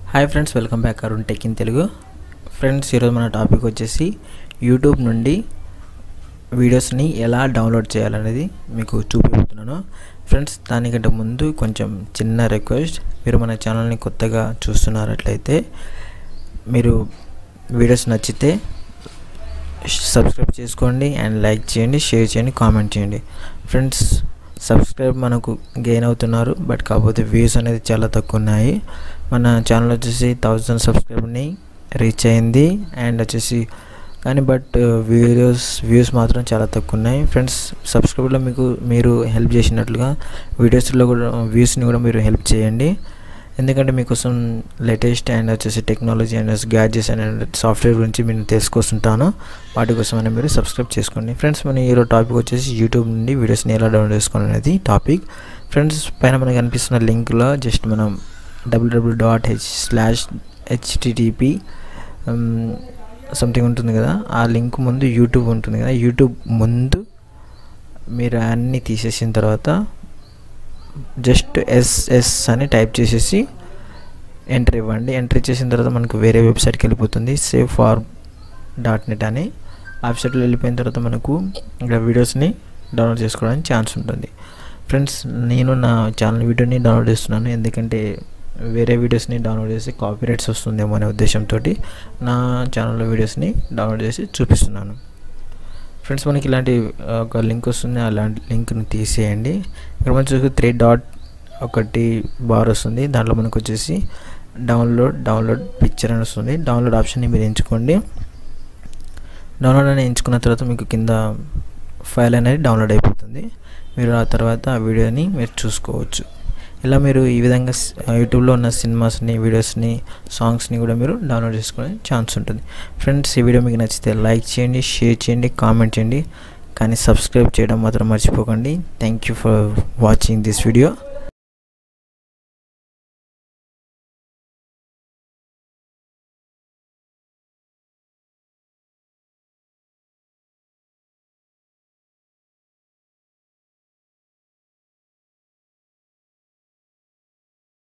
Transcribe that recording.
hi friends welcome back Arun tech in Telugu friends ఈరోజు మన topic వచ్చేసి యూట్యూబ్ నుండి వీడియోస్ని ఎలా డౌన్లోడ్ చేయాలనేది మీకు చూపిస్తున్నాను ఫ్రెండ్స్ దానికంటే ముందు కొంచెం చిన్న రిక్వెస్ట్ మీరు మన ఛానల్ని కొత్తగా చూస్తున్నట్లయితే మీరు వీడియోస్ నచ్చితే సబ్స్క్రైబ్ చేసుకోండి అండ్ లైక్ చేయండి షేర్ చేయండి కామెంట్ చేయండి ఫ్రెండ్స్ సబ్స్క్రైబ్ మనకు గెయిన్ అవుతున్నారు బట్ కాకపోతే వ్యూస్ అనేది చాలా తక్కువ ఉన్నాయి మన ఛానల్ వచ్చేసి థౌజండ్ సబ్స్క్రైబ్ని రీచ్ అయింది అండ్ వచ్చేసి కానీ బట్ వీడియోస్ వ్యూస్ మాత్రం చాలా తక్కువ ఉన్నాయి ఫ్రెండ్స్ సబ్స్క్రైబ్లో మీకు మీరు హెల్ప్ చేసినట్లుగా వీడియోస్లో కూడా వ్యూస్ని కూడా మీరు హెల్ప్ చేయండి ఎందుకంటే మీకోసం లేటెస్ట్ అండ్ వచ్చేసి technology and gadgets and software గురించి నేను తెలుసుకొస్తుంటాను వాటి కోసం అని మీరు సబ్స్క్రైబ్ చేసుకోండి ఫ్రెండ్స్ మన ఈరోజు టాపిక్ వచ్చేసి యూట్యూబ్ నుండి వీడియోస్ని ఎలా డౌన్లోడ్ చేసుకోవాలి అనేది టాపిక్ ఫ్రెండ్స్ పైన మనకు కనిపిస్తున్న లింక్లో జస్ట్ మనం WWW dot H slash HTTP something ఉంటుంది కదా ఆ లింక్ ముందు యూట్యూబ్ ఉంటుంది కదా యూట్యూబ్ ముందు మీరు అన్నీ తీసేసిన తర్వాత జస్ట్ ఎస్ఎస్ అని టైప్ చేసేసి ఎంటర్ ఇవ్వండి ఎంటర్ చేసిన తర్వాత మనకు వేరే వెబ్సైట్కి వెళ్ళిపోతుంది సేవ్ ఫార్ డాట్ నెట్ అని ఆ వెబ్సైట్లో వెళ్ళిపోయిన తర్వాత మనకు ఇక్కడ వీడియోస్ని డౌన్లోడ్ చేసుకోవడానికి ఛాన్స్ ఉంటుంది ఫ్రెండ్స్ నేను నా ఛానల్ వీడియోని డౌన్లోడ్ చేస్తున్నాను ఎందుకంటే వేరే వీడియోస్ని డౌన్లోడ్ చేసి కాపీరైట్స్ వస్తుందేమో అనే ఉద్దేశంతో నా ఛానల్లో వీడియోస్ని డౌన్లోడ్ చేసి చూపిస్తున్నాను ఫ్రెండ్స్ మనకి ఇలాంటి ఒక లింక్ వస్తుంది అలాంటి లింక్ని తీసేయండి ఇక్కడ మనం చూసి త్రీ డాట్ ఒకటి బార్ వస్తుంది దాంట్లో మనకు వచ్చేసి డౌన్లోడ్ డౌన్లోడ్ పిక్చర్ అని వస్తుంది డౌన్లోడ్ ఆప్షన్ని మీరు ఎంచుకోండి డౌన్లోడ్ అని ఎంచుకున్న తర్వాత మీకు కింద ఫైల్ అనేది డౌన్లోడ్ అయిపోతుంది మీరు ఆ తర్వాత ఆ వీడియోని మీరు చూసుకోవచ్చు ఇలా మీరు ఈ విధంగా యూట్యూబ్లో ఉన్న సినిమాస్ని వీడియోస్ని సాంగ్స్ని కూడా మీరు డౌన్లోడ్ చేసుకునే ఛాన్స్ ఉంటుంది ఫ్రెండ్స్ ఈ వీడియో మీకు నచ్చితే లైక్ చేయండి షేర్ చేయండి కామెంట్ చేయండి కానీ సబ్స్క్రైబ్ చేయడం మాత్రం మర్చిపోకండి thank you for watching this video